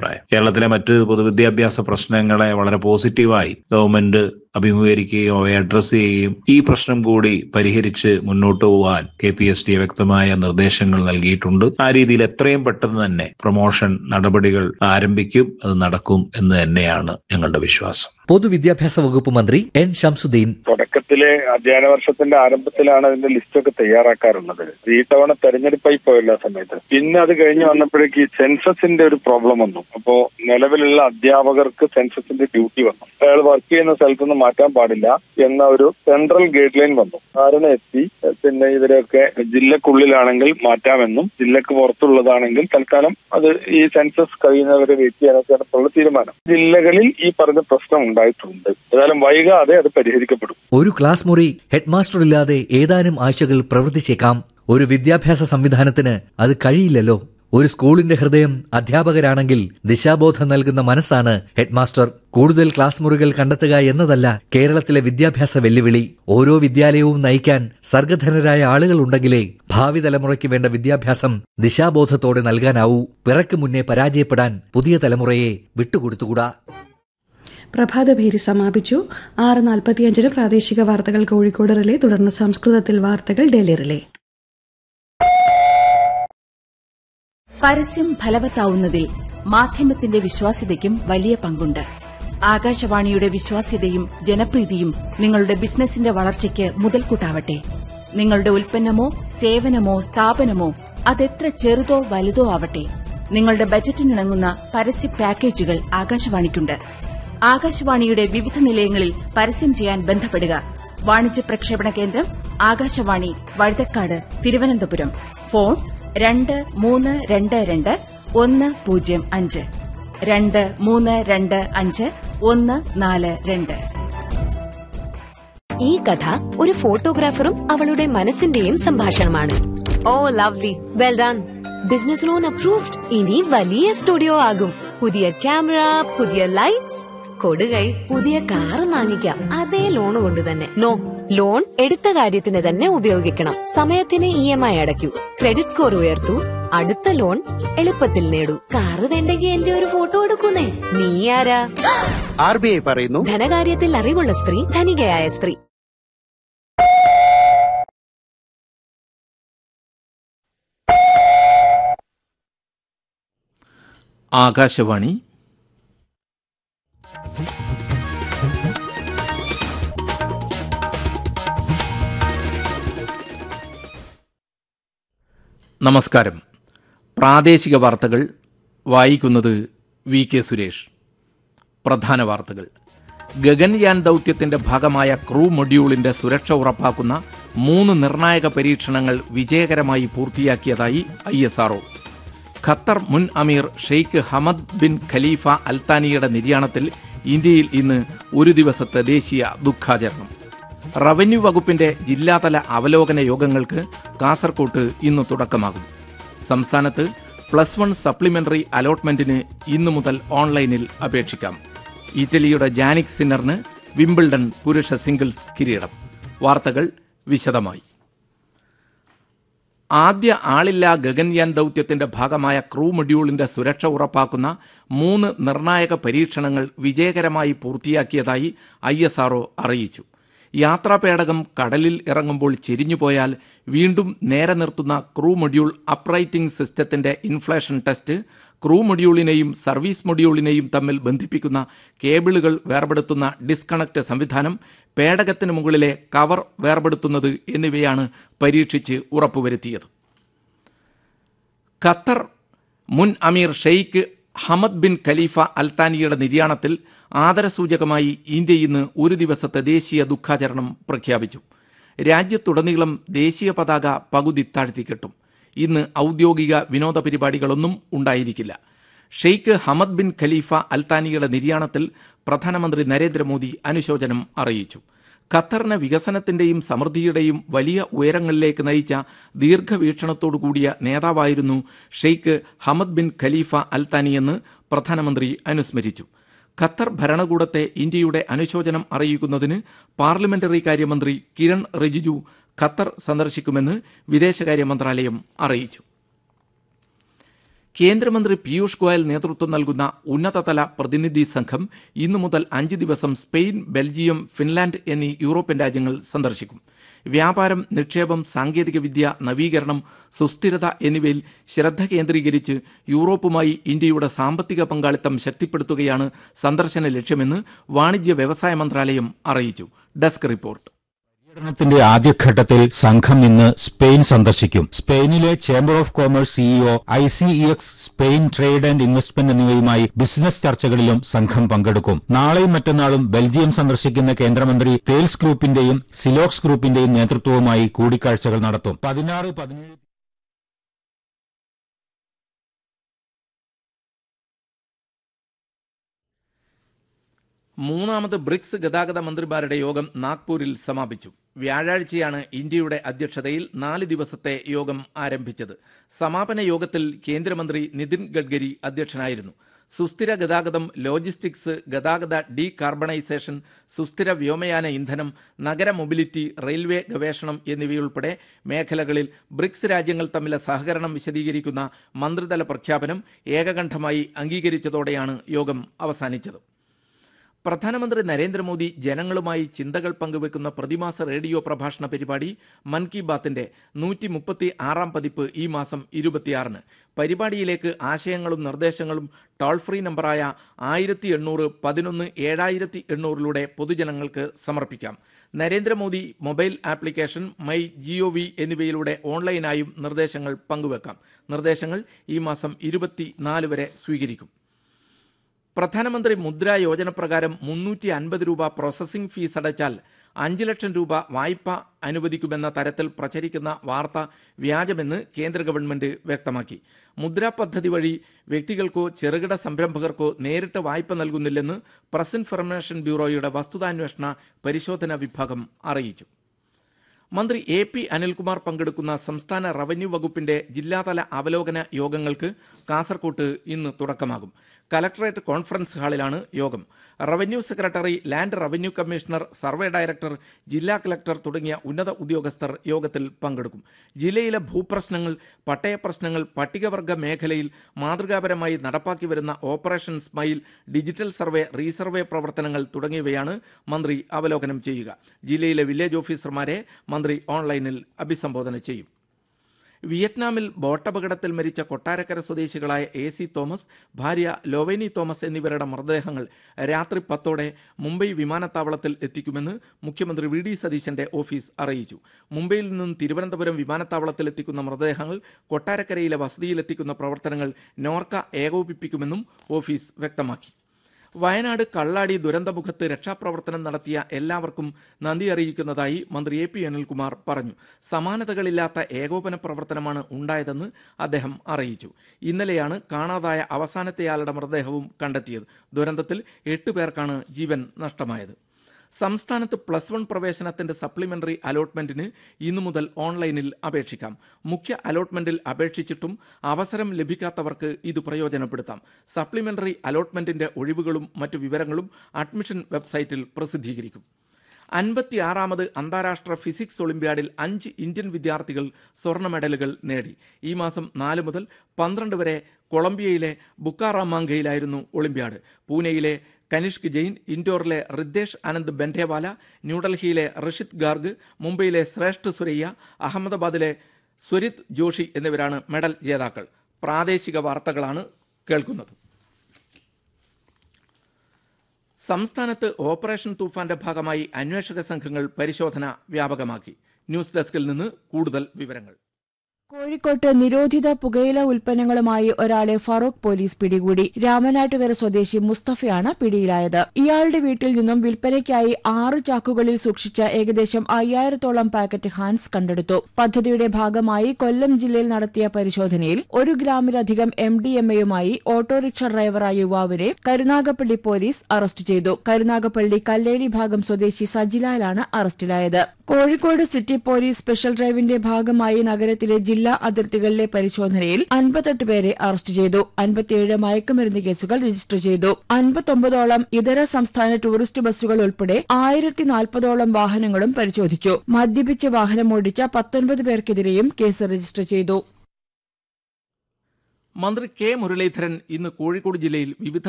അഭിപ്രായം കേരളത്തിലെ മറ്റ് പൊതുവിദ്യാഭ്യാസ പ്രശ്നങ്ങളെ വളരെ പോസിറ്റീവായി ഗവൺമെന്റ് അഭിമുഖീകരിക്കുകയും അവയെ അഡ്രസ് ചെയ്യുകയും ഈ പ്രശ്നം കൂടി പരിഹരിച്ച് മുന്നോട്ട് പോകാൻ കെ പി എസ് ടി വ്യക്തമായ നിർദ്ദേശങ്ങൾ നൽകിയിട്ടുണ്ട് ആ രീതിയിൽ എത്രയും പെട്ടെന്ന് തന്നെ പ്രൊമോഷൻ നടപടികൾ ആരംഭിക്കും അത് നടക്കും എന്ന് തന്നെയാണ് ഞങ്ങളുടെ വിശ്വാസം പൊതുവിദ്യാഭ്യാസ വകുപ്പ് മന്ത്രി എൻ ഷംസുദ്ദീൻ തുടക്കത്തിലെ അധ്യയന വർഷത്തിന്റെ ആരംഭത്തിലാണ് അതിന്റെ ലിസ്റ്റൊക്കെ തയ്യാറാക്കാറുള്ളത് ഈ തവണ തെരഞ്ഞെടുപ്പായി പോയല്ല ആ സമയത്ത് പിന്നെ അത് കഴിഞ്ഞ് വന്നപ്പോഴേക്ക് ഈ സെൻസസിന്റെ ഒരു പ്രോബ്ലം വന്നു അപ്പോ നിലവിലുള്ള അധ്യാപകർക്ക് സെൻസസിന്റെ ഡ്യൂട്ടി വന്നു അയാൾ വർക്ക് ചെയ്യുന്ന സ്ഥലത്ത് നിന്ന് മാറ്റാൻ പാടില്ല എന്ന ഒരു സെൻട്രൽ ഗൈഡ് ലൈൻ വന്നു ധാരണ എത്തി പിന്നെ ഇവരൊക്കെ ജില്ലക്കുള്ളിലാണെങ്കിൽ മാറ്റാമെന്നും ജില്ലക്ക് പുറത്തുള്ളതാണെങ്കിൽ തൽക്കാലം അത് ഈ സെൻസസ് കഴിയുന്നവരെ വെയിറ്റ് ചെയ്യാനൊക്കെയാണ് ഇപ്പോഴുള്ള തീരുമാനം ജില്ലകളിൽ ഈ പറഞ്ഞ പ്രശ്നം ഉണ്ടായിട്ടുണ്ട് ഏതായാലും വൈകാതെ അത് പരിഹരിക്കപ്പെടും ഒരു ക്ലാസ് മുറി ഹെഡ്മാസ്റ്റർ ഇല്ലാതെ ഏതാനും ആഴ്ചകൾ പ്രവർത്തിച്ചേക്കാം ഒരു വിദ്യാഭ്യാസ സംവിധാനത്തിന് അത് കഴിയില്ലല്ലോ ഒരു സ്കൂളിന്റെ ഹൃദയം അധ്യാപകരാണെങ്കിൽ ദിശാബോധം നൽകുന്ന മനസ്സാണ് ഹെഡ്മാസ്റ്റർ കൂടുതൽ ക്ലാസ് മുറികൾ കണ്ടെത്തുക എന്നതല്ല കേരളത്തിലെ വിദ്യാഭ്യാസ വെല്ലുവിളി ഓരോ വിദ്യാലയവും നയിക്കാൻ സർഗധനരായ ആളുകൾ ഉണ്ടെങ്കിലേ ഭാവി തലമുറയ്ക്ക് വേണ്ട വിദ്യാഭ്യാസം ദിശാബോധത്തോടെ നൽകാനാവൂ പിറക്ക് മുന്നേ പരാജയപ്പെടാൻ പുതിയ തലമുറയെ വിട്ടുകൊടുത്തുകൂടാ പ്രഭാതഭേരി സമാപിച്ചു ആറ് നാൽപ്പത്തിയഞ്ചിന് പ്രാദേശിക വാർത്തകൾ കോഴിക്കോട് റിലേ തുടർന്ന് സംസ്കൃതത്തിൽ വാർത്തകൾ ഡൽഹി റിലേ പരസ്യം ഫലവത്താവുന്നതിൽ മാധ്യമത്തിന്റെ വിശ്വാസ്യതയ്ക്കും വലിയ പങ്കുണ്ട് ആകാശവാണിയുടെ വിശ്വാസ്യതയും ജനപ്രീതിയും നിങ്ങളുടെ ബിസിനസിന്റെ വളർച്ചയ്ക്ക് മുതൽക്കൂട്ടാവട്ടെ നിങ്ങളുടെ ഉൽപ്പന്നമോ സേവനമോ സ്ഥാപനമോ അതെത്ര ചെറുതോ വലുതോ ആവട്ടെ നിങ്ങളുടെ ബജറ്റിനിണങ്ങുന്ന പരസ്യ പാക്കേജുകൾ ആകാശവാണിക്കുണ്ട് ആകാശവാണിയുടെ വിവിധ നിലയങ്ങളിൽ പരസ്യം ചെയ്യാൻ ബന്ധപ്പെടുക വാണിജ്യ പ്രക്ഷേപണ കേന്ദ്രം ആകാശവാണി വഴുതക്കാട് തിരുവനന്തപുരം ഫോൺ രണ്ട് മൂന്ന് രണ്ട് രണ്ട് ഒന്ന് പൂജ്യം അഞ്ച് രണ്ട് മൂന്ന് രണ്ട് അഞ്ച് ഒന്ന് നാല് രണ്ട് ഈ കഥ ഒരു ഫോട്ടോഗ്രാഫറും അവളുടെ മനസ്സിന്റെയും സംഭാഷണമാണ് oh lovely well done business loan approved ഇനി വലിയ സ്റ്റുഡിയോ ആകും പുതിയ ക്യാമറ പുതിയ ലൈറ്റ്സ് കൊടുകൈ പുതിയ കാർ വാങ്ങിക്കാം അതേ ലോൺ കൊണ്ട് തന്നെ നോ ലോൺ എടുത്ത കാര്യത്തിന് തന്നെ ഉപയോഗിക്കണം സമയത്തിന് ഇ എം ഐ അടയ്ക്കൂ ക്രെഡിറ്റ് സ്കോർ ഉയർത്തൂ അടുത്ത ലോൺ എളുപ്പത്തിൽ നേടൂ കാറ് വേണ്ടെങ്കിൽ എന്റെ ഒരു ഫോട്ടോ എടുക്കുന്നേ നീ ആരാ ആർ ബി ഐ പറയുന്നു ധനകാര്യത്തിൽ അറിവുള്ള സ്ത്രീ ധനികയായ സ്ത്രീ ആകാശവാണി നമസ്കാരം പ്രാദേശിക വാർത്തകൾ വായിക്കുന്നത് വി കെ സുരേഷ് പ്രധാന വാർത്തകൾ ഗഗൻയാൻ ദൗത്യത്തിന്റെ ഭാഗമായ ക്രൂ മൊഡ്യൂളിന്റെ സുരക്ഷ ഉറപ്പാക്കുന്ന മൂന്ന് നിർണായക പരീക്ഷണങ്ങൾ വിജയകരമായി പൂർത്തിയാക്കിയതായി ഐ എസ് ആർഒ ഖത്തർ മുൻ അമീർ ഷെയ്ഖ് ഹമദ് ബിൻ ഖലീഫ അൽത്താനിയുടെ നിര്യാണത്തിൽ ഇന്ത്യയിൽ ഇന്ന് ഒരു ദിവസത്തെ ദേശീയ ദുഃഖാചരണം റവന്യൂ വകുപ്പിന്റെ ജില്ലാതല അവലോകന യോഗങ്ങൾക്ക് കാസർകോട്ട് ഇന്ന് തുടക്കമാകും സംസ്ഥാനത്ത് പ്ലസ് വൺ സപ്ലിമെന്ററി അലോട്ട്മെന്റിന് ഇന്നു മുതൽ ഓൺലൈനിൽ അപേക്ഷിക്കാം ഇറ്റലിയുടെ ജാനിക് സിന്നറിന് വിംബിൾഡൺ പുരുഷ സിംഗിൾസ് കിരീടം വാർത്തകൾ വിശദമായി ആദ്യ ആളില്ലാ ഗഗൻയാൻ ദൗത്യത്തിന്റെ ഭാഗമായ ക്രൂ മൊഡ്യൂളിന്റെ സുരക്ഷ ഉറപ്പാക്കുന്ന മൂന്ന് നിർണായക പരീക്ഷണങ്ങൾ വിജയകരമായി പൂർത്തിയാക്കിയതായി ഐ അറിയിച്ചു യാത്രാപേടകം കടലിൽ ഇറങ്ങുമ്പോൾ ചെരിഞ്ഞുപോയാൽ വീണ്ടും നേരെ നിർത്തുന്ന ക്രൂ മൊഡ്യൂൾ അപ്രൈറ്റിംഗ് സിസ്റ്റത്തിന്റെ ഇൻഫ്ലേഷൻ ടെസ്റ്റ് ക്രൂ മൊഡ്യൂളിനെയും സർവീസ് മൊഡ്യൂളിനെയും തമ്മിൽ ബന്ധിപ്പിക്കുന്ന കേബിളുകൾ വേർപെടുത്തുന്ന ഡിസ്കണക്ട് സംവിധാനം പേടകത്തിന് മുകളിലെ കവർ വേർപെടുത്തുന്നത് എന്നിവയാണ് പരീക്ഷിച്ച് ഉറപ്പുവരുത്തിയത് ഖത്തർ മുൻ അമീർ ഷെയ്ഖ് ഹമദ് ബിൻ ഖലീഫ അൽത്താനിയുടെ നിര്യാണത്തിൽ ആദരസൂചകമായി ഇന്ത്യ ഇന്ന് ഒരു ദിവസത്തെ ദേശീയ ദുഃഖാചരണം പ്രഖ്യാപിച്ചു രാജ്യത്തുടനീളം ദേശീയ പതാക പകുതി താഴ്ത്തിക്കെട്ടും ഇന്ന് ഔദ്യോഗിക വിനോദ പരിപാടികളൊന്നും ഉണ്ടായിരിക്കില്ല ഷെയ്ഖ് ഹമദ് ബിൻ ഖലീഫ അൽത്താനിയുടെ നിര്യാണത്തിൽ പ്രധാനമന്ത്രി നരേന്ദ്രമോദി അനുശോചനം അറിയിച്ചു ഖത്തറിനെ വികസനത്തിന്റെയും സമൃദ്ധിയുടെയും വലിയ ഉയരങ്ങളിലേക്ക് നയിച്ച ദീർഘവീക്ഷണത്തോടു കൂടിയ നേതാവായിരുന്നു ഷെയ്ഖ് ഹമദ് ബിൻ ഖലീഫ അൽത്താനിയെന്ന് പ്രധാനമന്ത്രി അനുസ്മരിച്ചു ഖത്തർ ഭരണകൂടത്തെ ഇന്ത്യയുടെ അനുശോചനം അറിയിക്കുന്നതിന് പാർലമെന്ററി കാര്യമന്ത്രി കിരൺ റിജിജു ഖത്തർ സന്ദർശിക്കുമെന്ന് വിദേശകാര്യ മന്ത്രാലയം അറിയിച്ചു കേന്ദ്രമന്ത്രി പീയൂഷ് ഗോയൽ നേതൃത്വം നൽകുന്ന ഉന്നതതല പ്രതിനിധി സംഘം ഇന്നു മുതൽ അഞ്ച് ദിവസം സ്പെയിൻ ബെൽജിയം ഫിൻലാൻഡ് എന്നീ യൂറോപ്യൻ രാജ്യങ്ങൾ സന്ദർശിക്കും വ്യാപാരം നിക്ഷേപം സാങ്കേതികവിദ്യ നവീകരണം സുസ്ഥിരത എന്നിവയിൽ ശ്രദ്ധ കേന്ദ്രീകരിച്ച് യൂറോപ്പുമായി ഇന്ത്യയുടെ സാമ്പത്തിക പങ്കാളിത്തം ശക്തിപ്പെടുത്തുകയാണ് സന്ദർശന ലക്ഷ്യമെന്ന് വാണിജ്യ വ്യവസായ മന്ത്രാലയം അറിയിച്ചു ഡെസ്ക് റിപ്പോർട്ട് പര്യടനത്തിന്റെ ആദ്യഘട്ടത്തിൽ സംഘം ഇന്ന് സ്പെയിൻ സന്ദർശിക്കും സ്പെയിനിലെ chamber of commerce CEO I C E X Spain trade and investment എന്നിവയുമായി ബിസിനസ് ചർച്ചകളിലും സംഘം പങ്കെടുക്കും നാളെയും മറ്റന്നാളും ബെൽജിയം സന്ദർശിക്കുന്ന കേന്ദ്രമന്ത്രി തേൽസ് ഗ്രൂപ്പിന്റെയും സിലോക്സ് ഗ്രൂപ്പിന്റെയും നേതൃത്വവുമായി കൂടിക്കാഴ്ചകൾ നടത്തും പതിനാറ് പതിനേഴ് മൂന്നാമത് ബ്രിക്സ് ഗതാഗത മന്ത്രിമാരുടെ യോഗം നാഗ്പൂരിൽ സമാപിച്ചു വ്യാഴാഴ്ചയാണ് ഇന്ത്യയുടെ അധ്യക്ഷതയിൽ നാല് ദിവസത്തെ യോഗം ആരംഭിച്ചത് സമാപന യോഗത്തിൽ കേന്ദ്രമന്ത്രി നിതിൻ ഗഡ്കരി അധ്യക്ഷനായിരുന്നു സുസ്ഥിര ഗതാഗതം ലോജിസ്റ്റിക്സ് ഗതാഗത ഡീകാർബണൈസേഷൻ സുസ്ഥിര വ്യോമയാന ഇന്ധനം നഗര മൊബിലിറ്റി റെയിൽവേ ഗവേഷണം എന്നിവയുൾപ്പെടെ മേഖലകളിൽ ബ്രിക്സ് രാജ്യങ്ങൾ തമ്മിലെ സഹകരണം വിശദീകരിക്കുന്ന മന്ത്രിതല പ്രഖ്യാപനം ഏകകണ്ഠമായി അംഗീകരിച്ചതോടെയാണ് യോഗം അവസാനിച്ചത് പ്രധാനമന്ത്രി നരേന്ദ്രമോദി ജനങ്ങളുമായി ചിന്തകൾ പങ്കുവെക്കുന്ന പ്രതിമാസ റേഡിയോ പ്രഭാഷണ പരിപാടി മൻ കി ബാത്തിന്റെ നൂറ്റി മുപ്പത്തി ആറാം പതിപ്പ് ഈ മാസം ഇരുപത്തിയാറിന് പരിപാടിയിലേക്ക് ആശയങ്ങളും നിർദ്ദേശങ്ങളും ടോൾ ഫ്രീ നമ്പറായ ആയിരത്തി എണ്ണൂറ് പതിനൊന്ന് ഏഴായിരത്തി എണ്ണൂറിലൂടെ പൊതുജനങ്ങൾക്ക് സമർപ്പിക്കാം Narendra Modi mobile application my G O V എന്നിവയിലൂടെ ഓൺലൈനായും നിർദ്ദേശങ്ങൾ പങ്കുവെക്കാം നിർദ്ദേശങ്ങൾ ഈ മാസം ഇരുപത്തിനാല് വരെ സ്വീകരിക്കും പ്രധാനമന്ത്രി മുദ്ര യോജന പ്രകാരം മുന്നൂറ്റി അൻപത് രൂപ പ്രോസസ്സിംഗ് ഫീസ് അടച്ചാൽ അഞ്ച് ലക്ഷം രൂപ വായ്പ അനുവദിക്കുമെന്ന തരത്തിൽ പ്രചരിക്കുന്ന വാർത്ത വ്യാജമെന്ന് കേന്ദ്ര ഗവൺമെന്റ് വ്യക്തമാക്കി മുദ്ര പദ്ധതി വഴി വ്യക്തികൾക്കോ ചെറുകിട സംരംഭകർക്കോ നേരിട്ട് വായ്പ നൽകുന്നില്ലെന്ന് പ്രസ് ഇൻഫർമേഷൻ ബ്യൂറോയുടെ വസ്തുതാന്വേഷണ പരിശോധനാ വിഭാഗം അറിയിച്ചു മന്ത്രി എ പി അനിൽകുമാർ പങ്കെടുക്കുന്ന സംസ്ഥാന റവന്യൂ വകുപ്പിന്റെ ജില്ലാതല അവലോകന യോഗങ്ങൾക്ക് കാസർകോട്ട് ഇന്ന് തുടക്കമാകും കലക്ടറേറ്റ് കോൺഫറൻസ് ഹാളിലാണ് യോഗം revenue secretary land revenue commissioner survey director ജില്ലാ കലക്ടർ തുടങ്ങിയ ഉന്നത ഉദ്യോഗസ്ഥർ യോഗത്തിൽ പങ്കെടുക്കും ജില്ലയിലെ ഭൂപ്രശ്നങ്ങൾ പട്ടയ പ്രശ്നങ്ങൾ പട്ടികവർഗ മേഖലയിൽ മാതൃകാപരമായി നടപ്പാക്കി വരുന്ന operation smile digital survey resurvey പ്രവർത്തനങ്ങൾ തുടങ്ങിയവയാണ് മന്ത്രി അവലോകനം ചെയ്യുക ജില്ലയിലെ വില്ലേജ് ഓഫീസർമാരെ മന്ത്രി ഓൺലൈനിൽ അഭിസംബോധന ചെയ്യും വിയറ്റ്നാമിൽ ബോട്ടപകടത്തിൽ മരിച്ച കൊട്ടാരക്കര സ്വദേശികളായ എ സി തോമസ് ഭാര്യ ലോവേനി തോമസ് എന്നിവരുടെ മൃതദേഹങ്ങൾ രാത്രി പത്തോടെ മുംബൈ വിമാനത്താവളത്തിൽ എത്തിക്കുമെന്ന് മുഖ്യമന്ത്രി വി ഡി സതീശന്റെ ഓഫീസ് അറിയിച്ചു മുംബൈയിൽ നിന്നും തിരുവനന്തപുരം വിമാനത്താവളത്തിൽ എത്തിക്കുന്ന മൃതദേഹങ്ങൾ കൊട്ടാരക്കരയിലെ വസതിയിലെത്തിക്കുന്ന പ്രവർത്തനങ്ങൾ നോർക്ക ഏകോപിപ്പിക്കുമെന്നും ഓഫീസ് വ്യക്തമാക്കി വയനാട് കള്ളാടി ദുരന്തമുഖത്ത് രക്ഷാപ്രവർത്തനം നടത്തിയ എല്ലാവർക്കും നന്ദി അറിയിക്കുന്നതായി മന്ത്രി എ പി അനിൽകുമാർ പറഞ്ഞു സമാനതകളില്ലാത്ത ഏകോപന പ്രവർത്തനമാണ് ഉണ്ടായതെന്ന് അദ്ദേഹം അറിയിച്ചു ഇന്നലെയാണ് കാണാതായ അവസാനത്തെയാളുടെ മൃതദേഹവും കണ്ടെത്തിയത് ദുരന്തത്തിൽ എട്ട് പേർക്കാണ് ജീവൻ നഷ്ടമായത് സംസ്ഥാനത്ത് പ്ലസ് വൺ പ്രവേശനത്തിന്റെ സപ്ലിമെന്ററി അലോട്ട്മെന്റിന് ഇന്നു മുതൽ ഓൺലൈനിൽ അപേക്ഷിക്കാം മുഖ്യ അലോട്ട്മെന്റിൽ അപേക്ഷിച്ചിട്ടും അവസരം ലഭിക്കാത്തവർക്ക് ഇത് പ്രയോജനപ്പെടുത്താം സപ്ലിമെന്ററി അലോട്ട്മെന്റിന്റെ ഒഴിവുകളും മറ്റു വിവരങ്ങളും അഡ്മിഷൻ വെബ്സൈറ്റിൽ പ്രസിദ്ധീകരിക്കും അൻപത്തിയാറാമത് അന്താരാഷ്ട്ര ഫിസിക്സ് ഒളിമ്പ്യാഡിൽ അഞ്ച് ഇന്ത്യൻ വിദ്യാർത്ഥികൾ സ്വർണ്ണ മെഡലുകൾ നേടി ഈ മാസം നാല് മുതൽ പന്ത്രണ്ട് വരെ കൊളംബിയയിലെ ബുക്കാറാമാങ്കയിലായിരുന്നു ഒളിമ്പ്യാഡ് പൂനെയിലെ കനിഷ്ക് ജെയിൻ ഇൻഡോറിലെ റിദ്ദേശ് ആനന്ദ് ബെൻഡേവാല ന്യൂഡൽഹിയിലെ റഷിദ് ഗാർഗ് മുംബൈയിലെ ശ്രേഷ്ഠ സുരയ്യ അഹമ്മദാബാദിലെ സ്വരിത് ജോഷി എന്നിവരാണ് മെഡൽ ജേതാക്കൾ പ്രാദേശിക വാർത്തകളാണ് കേൾക്കുന്നത് സംസ്ഥാനത്ത് ഓപ്പറേഷൻ തൂഫാന്റെ ഭാഗമായി അന്വേഷക സംഘങ്ങൾ പരിശോധന വ്യാപകമാക്കി ന്യൂസ് ഡെസ്കിൽ നിന്ന് കൂടുതൽ വിവരങ്ങൾ കോഴിക്കോട്ട് നിരോധിത പുകയില ഉൽപ്പന്നങ്ങളുമായി ഒരാളെ ഫറൂഖ് പോലീസ് പിടികൂടി രാമനാട്ടുകര സ്വദേശി മുസ്തഫയാണ് പിടിയിലായത് ഇയാളുടെ വീട്ടിൽ നിന്നും വിൽപ്പനയ്ക്കായി ആറ് ചാക്കുകളിൽ സൂക്ഷിച്ച ഏകദേശം അയ്യായിരത്തോളം പാക്കറ്റ് ഹാൻസ് കണ്ടെടുത്തു പദ്ധതിയുടെ ഭാഗമായി കൊല്ലം ജില്ലയിൽ നടത്തിയ പരിശോധനയിൽ ഒരു ഗ്രാമിലധികം എം ഡി എം എയുമായി ഓട്ടോറിക്ഷ ഡ്രൈവറായ യുവാവിനെ കരുനാഗപ്പള്ളി പോലീസ് അറസ്റ്റ് ചെയ്തു കരുനാഗപ്പള്ളി കല്ലേലി ഭാഗം സ്വദേശി സജിലാലാണ് അറസ്റ്റിലായത് കോഴിക്കോട് സിറ്റി പോലീസ് സ്പെഷ്യൽ ഡ്രൈവിന്റെ ഭാഗമായി നഗരത്തിലെ ജില്ലാ അതിർത്തികളിലെ പരിശോധനയിൽ അൻപത്തെട്ട് പേരെ അറസ്റ്റ് ചെയ്തു അൻപത്തിയേഴ് മയക്കുമരുന്ന് കേസുകൾ രജിസ്റ്റർ ചെയ്തു അൻപത്തൊമ്പതോളം ഇതര സംസ്ഥാന ടൂറിസ്റ്റ് ബസ്സുകൾ ഉൾപ്പെടെ ആയിരത്തി നാൽപ്പതോളം വാഹനങ്ങളും പരിശോധിച്ചു മദ്യപിച്ച് വാഹനമോടിച്ച പത്തൊൻപത് പേർക്കെതിരെയും കേസ് രജിസ്റ്റർ ചെയ്തു മന്ത്രി കെ മുരളീധരൻ ഇന്ന് കോഴിക്കോട് ജില്ലയിൽ വിവിധ